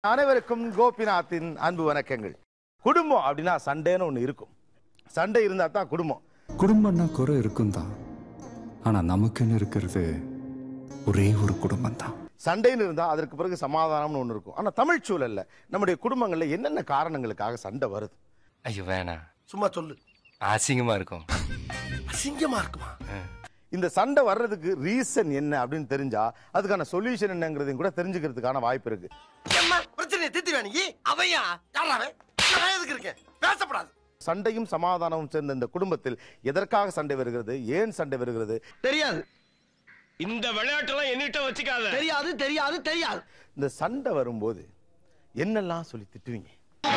அனைவருக்கும் கோபிநாத்தின் அன்பு வணக்கங்கள் குடும்பம் அப்படின்னா சண்டைன்னு ஒன்று இருக்கும் சண்டை இருந்தா தான் குடும்பம் குடும்பம்னா குறை இருக்கும் தான் ஆனா நமக்குன்னு இருக்கிறது ஒரே ஒரு குடும்பம் தான் சண்டைன்னு இருந்தா அதற்கு பிறகு சமாதானம்னு ஒன்று இருக்கும் ஆனா தமிழ் சூழல்ல நம்முடைய குடும்பங்கள்ல என்னென்ன காரணங்களுக்காக சண்டை வருது ஐயோ வேணாம் சும்மா சொல்லு அசிங்கமா இருக்கும் அசிங்கமா இருக்குமா இந்த சண்டை வர்றதுக்கு ரீசன் என்ன அப்படின்னு தெரிஞ்சா அதுக்கான சொல்யூஷன் என்னங்கிறதையும் கூட தெரிஞ்சுக்கிறதுக்கான வாய்ப்பு இருக்கு அம்மா பிரச்சனையை தீர்த்து நீ அவையா யாராவே நான் எதுக்கு இருக்கேன் பேசப்படாது சண்டையும் சமாதானமும் சேர்ந்த இந்த குடும்பத்தில் எதற்காக சண்டை வருகிறது ஏன் சண்டை வருகிறது தெரியாது இந்த விளையாட்டெல்லாம் என்கிட்ட வச்சுக்காத தெரியாது தெரியாது தெரியாது இந்த சண்டை வரும்போது என்னெல்லாம் சொல்லி திட்டுவீங்க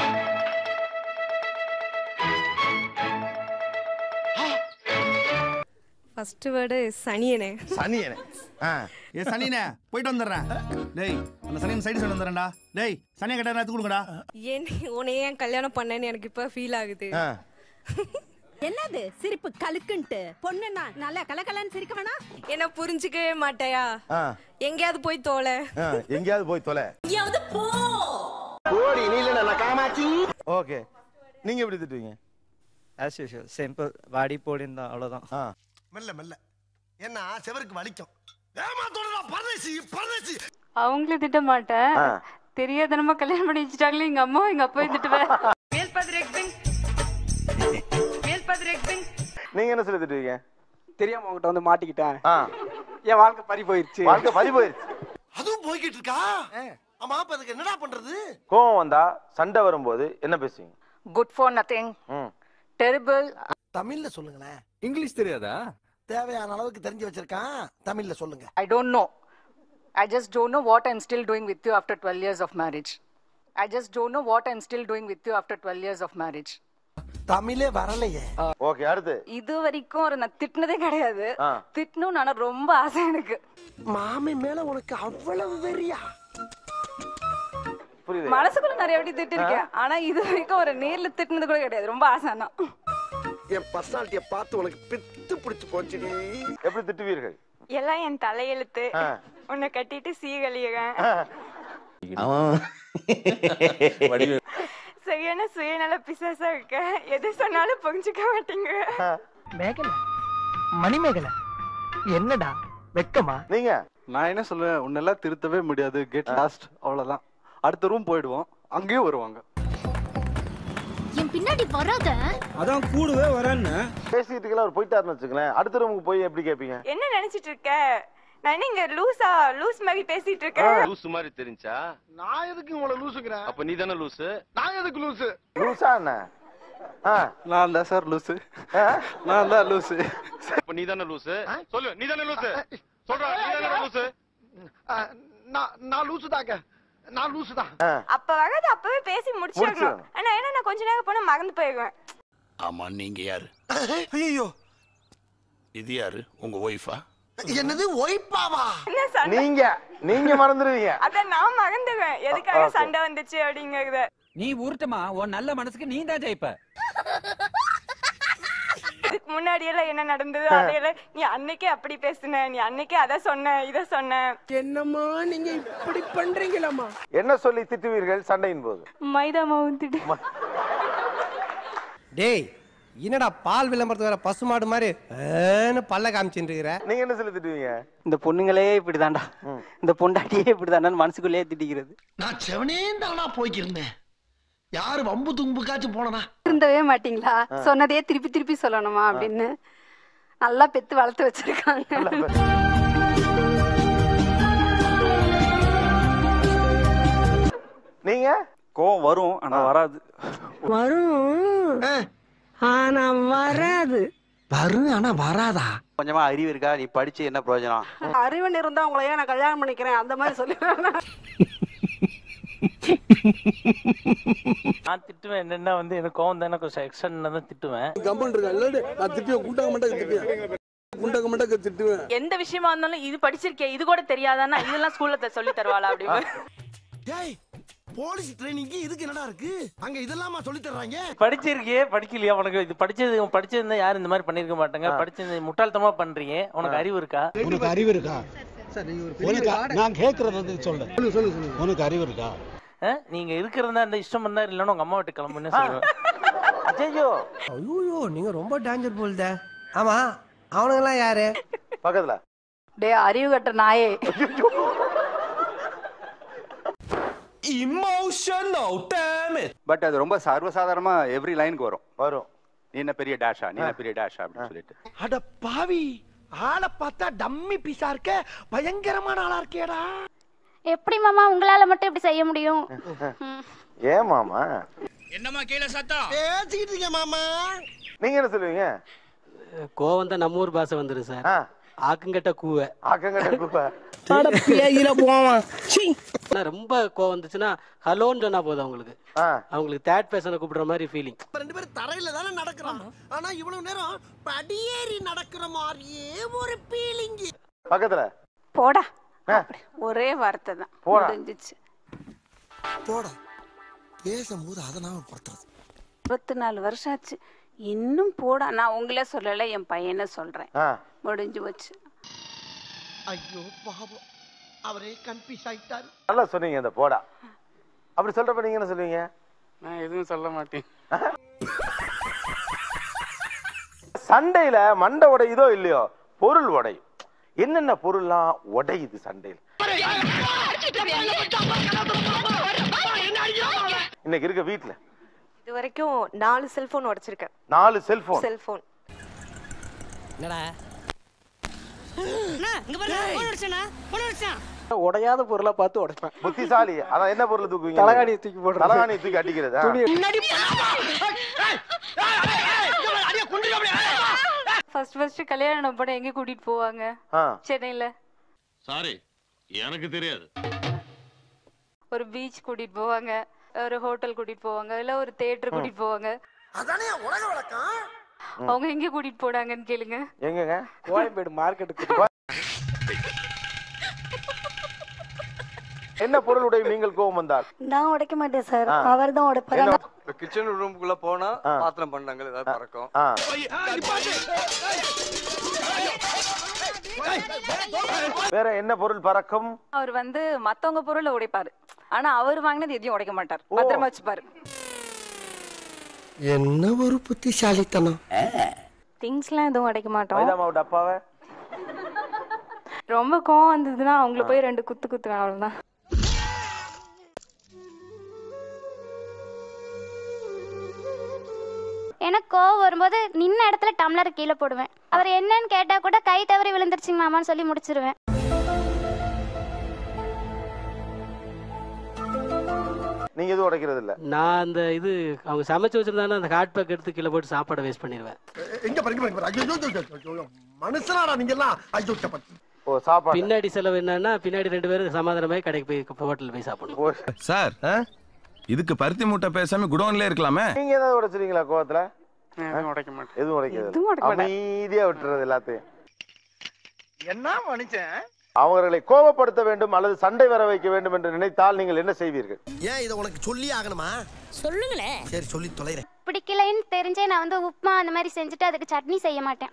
ஃபர்ஸ்ட் வேர்டு சனியனே சனியனே ஆ ஏ சனினே போயிட்டு வந்துடுறேன் டேய் அந்த சனியன் சைடு சைடு வந்துடுறேன்டா டேய் சனியை கேட்டா எடுத்து கொடுங்கடா ஏன் உன்னை ஏன் கல்யாணம் பண்ணேன்னு எனக்கு இப்போ ஃபீல் ஆகுது ஆ என்னது சிரிப்பு கலுக்குன்ட்டு பொண்ணுன்னா நல்லா கலகலன்னு சிரிக்க வேணாம் என்ன புரிஞ்சுக்கவே மாட்டேயா ஆ எங்கேயாவது போய் தோலை ஆ, எங்கேயாவது போய் தொலை எங்கேயாவது போ ஓடி நீ இல்ல காமாச்சி ஓகே நீங்க எப்படி திட்டுவீங்க ஆஸ் யூஷுவல் சிம்பிள் வாடி போடின்னு தான் அவ்வளோதான் ஆ மெல்ல மெல்ல ஏன்னா செவருக்கு வலிக்கும் ஏமாத்தோடா பரதேசி பரதேசி அவங்கள திட்ட மாட்டேன் தெரியாதனமா கல்யாணம் பண்ணி வச்சுட்டாங்களே எங்க அம்மா எங்க அப்பா திட்டுவேன் நீங்க என்ன சொல்லி திட்டுவீங்க தெரியாம அவங்ககிட்ட வந்து மாட்டிக்கிட்டேன் ஆ என் வாழ்க்கை பறி போயிருச்சு வாழ்க்கை பறி போயிருச்சு அதுவும் போய்கிட்டு இருக்கா ஆமா அப்ப அதுக்கு என்னடா பண்றது கோவம் வந்தா சண்டை வரும்போது என்ன பேசுவீங்க good for nothing hmm terrible தமிழ்ல சொல்லுங்களேன் இங்கிலீஷ் தெரியாதா தேவையான அளவுக்கு தெரிஞ்சு வச்சிருக்கான் தமிழ்ல சொல்லுங்க I don't know I just don't know what I'm still doing with you after twelve years of marriage I just don't know what I'm still doing with you after twelve years of marriage தமிழே வரலையே okay அடுத்து இது வரைக்கும் ஒரு நான் திட்டினதே கிடையாது ஆ. திட்டணும்னு ஆனா ரொம்ப ஆசை எனக்கு மாமி மேல உனக்கு அவ்வளவு வெறியா புரியுது மனசுக்குள்ள நிறைய வாட்டி திட்டிருக்கேன் ஆனா இது வரைக்கும் ஒரு நேர்ல திட்டினது கூட கிடையாது ரொம்ப ஆசை தான் என் பர்சனாலிட்டிய பார்த்து உனக்கு பித்து பிடிச்சு போச்சுடி எப்படி திட்டுவீர்கள் எல்லாம் என் தலையெழுத்து ஆ. உன்னை கட்டிட்டு சீகழியறேன் சரியான சுயநல பிசாசா இருக்க எது சொன்னாலும் புரிஞ்சுக்க மாட்டீங்க மேகல மணிமேகல என்னடா வெக்கமா நீங்க நான் என்ன சொல்லுவேன் உன்னெல்லாம் திருத்தவே முடியாது கெட் லாஸ்ட் அவ்வளவுதான் அடுத்த ரூம் போயிடுவோம் அங்கேயும் வருவாங்க என் பின்னாடி வராத அதான் கூடவே வரேன்னு பேசிக்கிட்டு அவர் போயிட்டாருன்னு வச்சுங்களேன் அடுத்த ரூமுக்கு போய் எப்படி கேட்பீங்க என்ன நினைச்சிட்டு இருக்க நான் என்ன இங்க லூசா லூஸ் மாதிரி பேசிட்டு இருக்கேன் லூசு மாதிரி தெரிஞ்சா நான் எதுக்கு உங்களை லூசுங்கிறேன் அப்ப நீ தானே லூசு நான் எதுக்கு லூசு லூசா என்ன ஆ நான் தான் சார் லூசு ஆ? நான் தான் லூசு அப்ப நீ தானே லூசு சொல்லு நீ தானே லூசு சொல்றா நீ தானே லூசு நான் நான் லூசு தாங்க நான் லூசு தான் அப்ப வராது அப்பவே பேசி முடிச்சிடணும் முடிச்சிடணும். ஆனா ஏன்னா நான் கொஞ்ச நேரம் போனா மறந்து போயிடுவேன் ஆமா நீங்க யாரு ஐயோ இது யாரு உங்க ஒய்ஃபா என்னது ஒய்ப்பாவா என்ன சண்டை நீங்க நீங்க மறந்துடுவீங்க அதான் நான் மறந்துடுவேன் எதுக்காக சண்டை வந்துச்சு அப்படிங்கறத நீ உருட்டமா உன் நல்ல மனசுக்கு நீ தான் ஜெயிப்ப இதுக்கு முன்னாடி எல்லாம் என்ன நடந்தது அதையெல்லாம் நீ அன்னைக்கே அப்படி பேசுன நீ அன்னைக்கே அத சொன்ன இத சொன்ன என்னம்மா நீங்க இப்படி பண்றீங்களாமா என்ன சொல்லி திட்டுவீர்கள் சண்டையின் போது மைதா மாவு திட்டு டேய் என்னடா பால் விளம்பரத்து வேற பசுமாடு மாதிரி ஏன்னு பல்ல காமிச்சுட்டு இருக்கிற நீங்க என்ன சொல்லி திட்டுவீங்க இந்த பொண்ணுங்களே இப்படிதான்டா இந்த பொண்டாட்டியே இப்படிதாண்டான்னு மனசுக்குள்ளேயே திட்டிக்கிறது நான் செவனே தானா போய்க்கிருந்தேன் யாரு வம்பு தும்புக்காச்சும் போனனா இருந்தவே மாட்டீங்களா சொன்னதையே திருப்பி திருப்பி சொல்லணுமா அப்படின்னு நல்லா பெத்து வளர்த்து வச்சிருக்காங்க நீங்க கோவம் வரும் ஆனா வராது வரும் ஆனா வராது வரும் ஆனா வராதா கொஞ்சமா அறிவு இருக்கா நீ படிச்சு என்ன பிரயோஜனம் அறிவன் இருந்தா உங்களை ஏன் நான் கல்யாணம் பண்ணிக்கிறேன் அந்த மாதிரி சொல்லுவேன் நான் திட்டுவேன் என்னன்னா வந்து எனக்கு கோவம் தானே கொஞ்சம் எக்ஸ்டன் தான் திட்டுவேன் கம்பன் இருக்கா இல்ல நான் திட்டுவேன் குண்டாக மட்டும் திட்டுவேன் குண்டாக மட்டும் திட்டுவேன் எந்த விஷயமா இருந்தாலும் இது படிச்சிருக்கே இது கூட தெரியாதானா இதெல்லாம் ஸ்கூல்ல சொல்லி தருவாளா அப்படின்னு டேய் போலீஸ் ட்ரைனிங்க்கு இதுக்கு என்னடா இருக்கு அங்க இதெல்லாமா சொல்லி தர்றாங்க படிச்சிருக்கியே படிக்கலையா உனக்கு இது படிச்சது படிச்சிருந்தா யாரும் இந்த மாதிரி பண்ணிருக்க மாட்டாங்க படிச்சது முட்டாள்தனமா பண்றீங்க உனக்கு அறிவு இருக்கா உனக்கு அறிவு இருக்கா உனக்கு நான் கேட்கறது வந்து சொல்லு சொல்லு சொல்லு உனக்கு அறிவு இருக்கா ஆ? நீங்க இருக்கிறதா இந்த இஷ்டம் இருந்தா இல்லைன்னா உங்க அம்மா வீட்டு கிளம்புன்னு சொல்லுவேன் ஐயோ ஐயோ நீங்க ரொம்ப டேஞ்சர் போல்தே ஆமா அவனுங்கெல்லாம் யாரு பக்கத்துல டே அறிவு கட்ட நாயே பட் அது ரொம்ப சர்வசாதாரணமா எவ்ரி லைனுக்கு வரும் வரும் நீ என்ன பெரிய டேஷா நீ என்ன பெரிய டேஷா அப்படின்னு சொல்லிட்டு அட பாவி ஆளை பார்த்தா டம்மி பீஸா இருக்க பயங்கரமான ஆளா இருக்கேடா எப்படி மாமா உங்களால மட்டும் இப்படி செய்ய முடியும் ஏன் மாமா என்னம்மா கீழே சத்தம் பேசிக்கிட்டு இருக்கேன் மாமா நீங்க என்ன சொல்லுவீங்க கோவம் தான் நம்ம ஊர் பாஷை வந்துரு சார் ஆ, ஆக்குங்கட்ட கூவ ஆக்கங்கட்ட குப்பை ஆனா ரொம்ப கோவம் வந்துச்சுன்னா ஹலோன்னு சொன்னா போதும் அவங்களுக்கு ஆ, அவங்களுக்கு தேர்ட் பர்சனை கூப்பிடுற மாதிரி ஃபீலிங் ரெண்டு பேரும் தரையில தானே நடக்கிறோம் ஆனா இவ்வளவு நேரம் படியேறி நடக்கிற மாதிரியே ஒரு பீலிங் பக்கத்துல போடா ஆ. ஒரே வார்த்தை தான் போடா. முடிஞ்சிச்சு போடா பேசும்போது அதை நாம படுத்துறது இருபத்தி நாலு வருஷம் ஆச்சு இன்னும் போடா நான் உங்களே சொல்லல என் பையனை சொல்றேன் ஆ, முடிஞ்சு போச்சு ஐயோ பாவம் அவரே கன்ஃபியூஸ் ஆயிட்டாரு நல்லா சொன்னீங்க இந்த போடா அப்படி சொல்றப்ப நீங்க என்ன சொல்லுவீங்க நான் எதுவும் சொல்ல மாட்டேன் சண்டையில மண்டை உடையுதோ இல்லையோ பொருள் உடையும் என்னென்ன பொருள்லாம் உடையுது சண்டையில இன்னைக்கு இருக்க வீட்ல இது வரைக்கும் நாலு செல்போன் உடைச்சிருக்கேன் நாலு செல்போன் செல்போன் என்னடா உடையாத பொருளை பார்த்து உடைப்பேன் புத்திசாலி அதான் என்ன பொருள் தூக்குவீங்க தலகாணியை தூக்கி போடுறது. தலகாணியை தூக்கி அடிக்கிறது ஆ. ஃபர்ஸ்ட் ஃபர்ஸ்ட் கல்யாணம் பண்ண எங்க கூட்டிட்டு போவாங்க ஆ. சென்னையில சாரி எனக்கு தெரியாது ஒரு பீச் கூட்டிட்டு போவாங்க ஒரு ஹோட்டல் கூட்டிட்டு போவாங்க இல்ல ஒரு தியேட்டர் கூட்டிட்டு போவாங்க அதானே உலக வழக்கம் அவங்க எங்க கூட்டிட்டு போனாங்கன்னு கேளுங்க எங்கங்க கோயம்பேடு மார்க்கெட்டுக்கு என்ன பொருள் உடையும் நீங்கள் கோபம் வந்தால் நான் உடைக்க மாட்டேன் சார் ஆ. அவர் தான் உடைப்பாரு என்ன- கிச்சன் ரூமுக்குள்ள போனா ஆ. பாத்திரம் பண்ணாங்க ஏதாவது பறக்கும் ஆ. வேற என்ன பொருள் பறக்கும் அவர் வந்து மத்தவங்க பொருளை உடைப்பாரு ஆனா அவர் வாங்கினது எதையும் உடைக்க மாட்டார் ஓ. பத்திரமா வச்சுப்பாரு என்ன ஒரு புத்திசாலித்தனம் திங்ஸ்லாம் எதுவும் உடைக்க மாட்டோம் மைதா மாவு டப்பாவை ரொம்ப கோவம் வந்ததுன்னா அவங்கள போய் ரெண்டு குத்து குத்துவேன் அவ்வளவுதான் எனக்கு கோவம் வரும்போது நின்ன இடத்துல டம்ளர் கீழே போடுவேன் அவர் என்னன்னு கேட்டா கூட கை தவறி விழுந்துருச்சுங்க மாமான்னு சொல்லி முடிச்சிருவேன் நீங்க எதுவும் உடைக்கிறது இல்ல நான் அந்த இது அவங்க சமைச்சு வச்சிருந்தாங்கன்னா அந்த ஹாட் பேக் எடுத்து கீழே போட்டு சாப்பாடை வேஸ்ட் பண்ணிடுவேன் எங்க பாருங்க பாருங்க ஐயோ ஐயோ, ஐயோ, ஐயோ, மனுஷனாடா நீங்க எல்லாம் ஐயோ சப்பா ஓ சாப்பாடு பின்னாடி செலவு என்னன்னா பின்னாடி ரெண்டு பேரும் சமாதானமாய் கடைக்கு போய் ஹோட்டல் போய் சாப்பிடணும் சார் இதுக்கு பருத்தி மூட்டை பேசாம குடோன்ல இருக்கலாமே நீங்க ஏதாவது உடைச்சிருக்கீங்களா கோவத்துல உடைக்க மாட்டேன் எதுவும் உடைக்கிறது எதுவும் இல்ல. உடைக்க மாட்டேன். அமைதியா விட்டுறது எல்லாத்தையும் என்ன மனுஷன் அவர்களை கோபப்படுத்த வேண்டும் அல்லது சண்டை வர வைக்க வேண்டும் என்று நினைத்தால் நீங்கள் என்ன செய்வீர்கள் ஏன் இதை உனக்கு சொல்லி ஆகணுமா சொல்லுங்களேன் சரி சொல்லி தொலைறேன் பிடிக்கலைன்னு தெரிஞ்சே நான் வந்து உப்புமா அந்த மாதிரி செஞ்சுட்டு அதுக்கு சட்னி செய்ய மாட்டேன்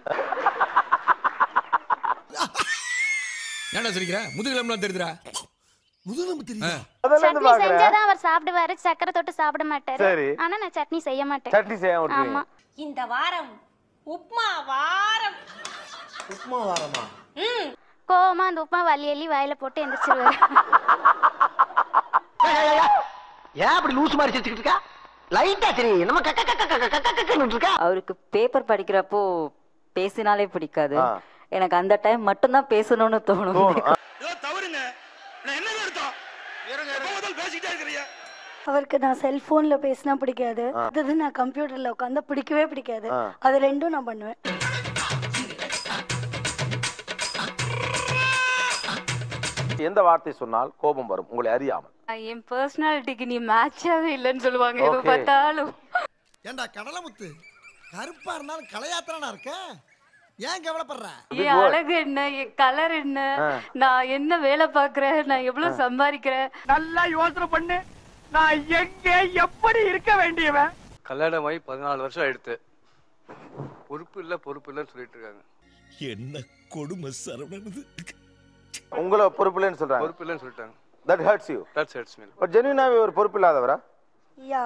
என்ன சொல்லிக்கிற முதுகிலம்லாம் தெரியுதுடா முதுகெலும்பு தெரியுதா அதெல்லாம் இருந்து சட்னி பாக்குறேன் செஞ்சாதான் அவர் சாப்பிடுவாரு சக்கரை தொட்டு சாப்பிட மாட்டாரு சரி. ஆனா நான் சட்னி செய்ய மாட்டேன் சட்னி செய்ய விட்டுருவீங்க ஆமா இந்த வாரம் உப்மா வாரம் உப்புமா வாரமா கோவமா அந்த உப்புமா வலி அள்ளி வாயில போட்டு எந்திரிச்சிருவாரு ஏன் அப்படி லூஸ் மாதிரி சிரிச்சுக்கிட்டு இருக்கா லைட்டா தெரியும் நம்ம கக்க கக்க கக்க கக்க கக்கன்னு இருக்கா அவருக்கு பேப்பர் படிக்கிறப்போ பேசினாலே பிடிக்காது ஆ. எனக்கு அந்த டைம் மட்டும்தான் பேசணும்னு தோணும் தோணும். ஆ. தவறுங்க நான் என்ன அர்த்தம் பேசிக்கிட்டே இருக்கிறியா அவருக்கு நான் செல்போன்ல பேசினா பிடிக்காது அது நான் கம்ப்யூட்டர்ல உட்காந்தா பிடிக்கவே பிடிக்காது ஆ. அது ரெண்டும் நான் பண்ணுவேன் எந்த வார்த்தை சொன்னால் கோபம் வரும் உங்களை அறியாமல் என் பர்சனாலிட்டிக்கு நீ மேட்சாவே இல்லைன்னு சொல்லுவாங்க எப்ப Okay. பார்த்தாலும் ஏண்டா கடலை முத்து கருப்பா இருந்தாலும் கலையாத்திரனா இருக்க ஏன் கவலைப்படுற என் அழகு என்ன என் கலர் என்ன நான் என்ன வேலை பாக்குறேன் நான் எவ்வளவு சம்பாதிக்கிறேன் நல்லா யோசனை பண்ணு நான் எங்க எப்படி இருக்க வேண்டியவன் கல்யாணம் ஆகி பதினாலு வருஷம் ஆயிடுத்து பொறுப்பு இல்ல பொறுப்பு இல்லைன்னு சொல்லிட்டு இருக்காங்க என்ன கொடுமை சரவணனது உங்களை பொறுப்புலன்னு சொல்றாங்க பொறுப்பு இல்லைன்னு சொல்லிட்டாங்க that hurts you that's hurts me but ஜென்யூனாவே ஒரு பொறுப்பு இல்லாதவரா யா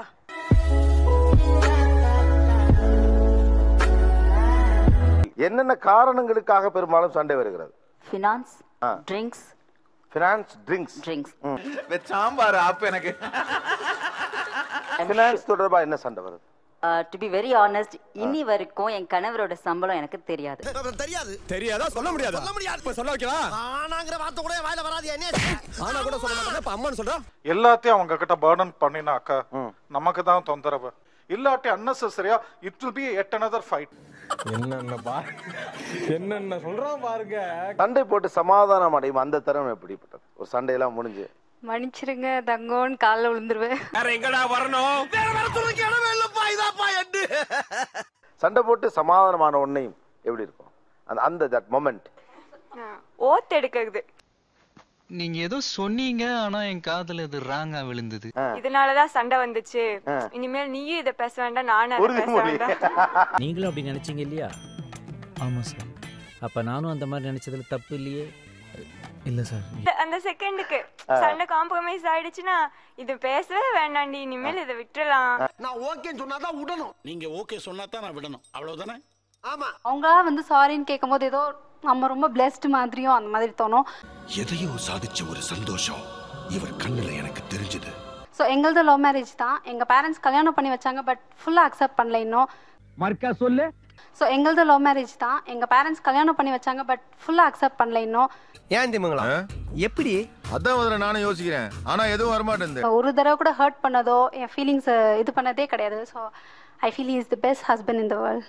என்னென்ன காரணங்களுக்காக பெரும்பாலும் சண்டை வருகிறது finance drinks finance drinks drinks சாம்பார் ஆப் எனக்கு ஃபினான்ஸ் தொடர்பா என்ன சண்டை வருது டு பி வெரி ஆனஸ்ட் இனி வரைக்கும் என் கணவரோட சம்பளம் எனக்கு தெரியாது தெரியாது தெரியாதா சொல்ல முடியாதா சொல்ல முடியாது இப்ப சொல்ல வைக்கலாம் ஆனாங்கிற வார்த்தை கூட என் வாயில வராது என்ன ஆனா கூட சொல்ல மாட்டேன் இப்ப அம்மான்னு சொல்றா எல்லாத்தையும் அவங்க கிட்ட பர்டன் பண்ணினாக்கா நமக்கு தான் தொந்தரவு இல்லாட்டி அன்னெசரியா it will be yet another fight என்னென்ன பா என்னென்ன சொல்றான் பாருங்க சண்டை போட்டு சமாதானம் அடையும் அந்த தருணம் எப்படிப்பட்டது ஒரு சண்டையெல்லாம் முடிஞ்சு மன்னிச்சிருங்க தங்கோன்னு காலில் விழுந்துருவேன் வேற எங்கடா வரணும் வேற வேற சொல்றதுக்கு இடமே இல்லப்பா இதாப்பா எட்டு சண்டை போட்டு சமாதானமான உன்னையும் எப்படி இருக்கும் அந்த அந்த தட் மொமெண்ட் ஓத்து எடுக்கிறது நீங்க ஏதோ சொன்னீங்க ஆனா என் காதுல இது ராங்கா விழுந்தது இதனாலதான் சண்டை வந்துச்சு இனிமேல் நீயும் இதை பேச வேண்டாம் நானும் அதை பேச வேண்டாம் நீங்களும் அப்படி நினைச்சீங்க இல்லையா ஆமா சார் அப்ப நானும் அந்த மாதிரி நினைச்சதுல தப்பு இல்லையே இல்ல சார் அந்த- அந்த செகண்டுக்கு சண்டை காம்ப்ரமைஸ் ஆயிடுச்சுன்னா இது பேசவே வேண்டாண்டி இனிமேல் இதை விட்டுறலாம் நான் ஓகேன்னு சொன்னாதான் விடணும் நீங்க ஓகே சொன்னா தான் நான் விடணும் அவ்வளவுதானே ஆமா அவங்களா வந்து சாரின்னு கேட்கும்போது ஏதோ நம்ம ரொம்ப பிளெஸ்ட் மாதிரியும் அந்த மாதிரி தோணும் எதையோ சாதிச்ச ஒரு சந்தோஷம் இவர் கண்ணுல எனக்கு தெரிஞ்சது ஸோ எங்களது லவ் மேரேஜ் தான் எங்கள் பேரண்ட்ஸ் கல்யாணம் பண்ணி வச்சாங்க பட் ஃபுல்லாக அக்செப்ட் பண்ணல இன்னும் மர்க்கா சொல்லு ஸோ எங்களது லவ் மேரேஜ் தான் எங்கள் பேரண்ட்ஸ் கல்யாணம் பண்ணி வச்சாங்க பட் ஃபுல்லாக அக்செப்ட் பண்ணல இன்னும் ஏன் திமுங்களா எப்படி அதான் முதல்ல நானும் யோசிக்கிறேன் ஆனா எதுவும் வரமாட்டேன் ஒரு தடவை கூட ஹர்ட் பண்ணதோ என் ஃபீலிங்ஸ் இது பண்ணதே கிடையாது so I feel is the best husband in the world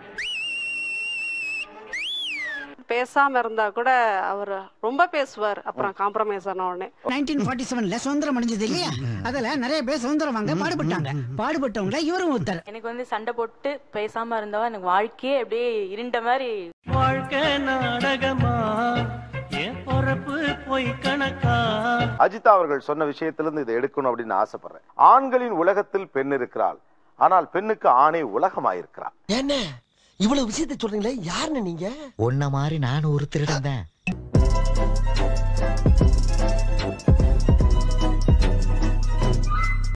பேசாம இருந்தா கூட அவர் ரொம்ப பேசுவார் அப்புறம் காம்ப்ரமைஸ் ஆன உடனே நைன்டீன் ஃபார்ட்டி செவன்ல சுதந்திரம் அடைஞ்சது இல்லையா அதுல நிறைய பேர் சுதந்திரம் வாங்க பாடுபட்டாங்க பாடுபட்டவங்கள இவரும் ஒருத்தர் எனக்கு வந்து சண்டை போட்டு பேசாம இருந்தவா எனக்கு வாழ்க்கையே அப்படியே இருண்ட மாதிரி வாழ்க்கை நாடகமா என் பொறப்பு போய் கணக்கா அஜிதா அவர்கள் சொன்ன விஷயத்திலிருந்து இதை எடுக்கணும் அப்படின்னு ஆசைப்படுறேன் ஆண்களின் உலகத்தில் பெண் இருக்கிறாள் ஆனால் பெண்ணுக்கு ஆணை உலகமாயிருக்கிறாள் என்ன இவ்வளவு விஷயத்தை சொல்றீங்களே யாருன்னு நீங்க உன்ன மாதிரி நானும் ஒரு திருடன் தான்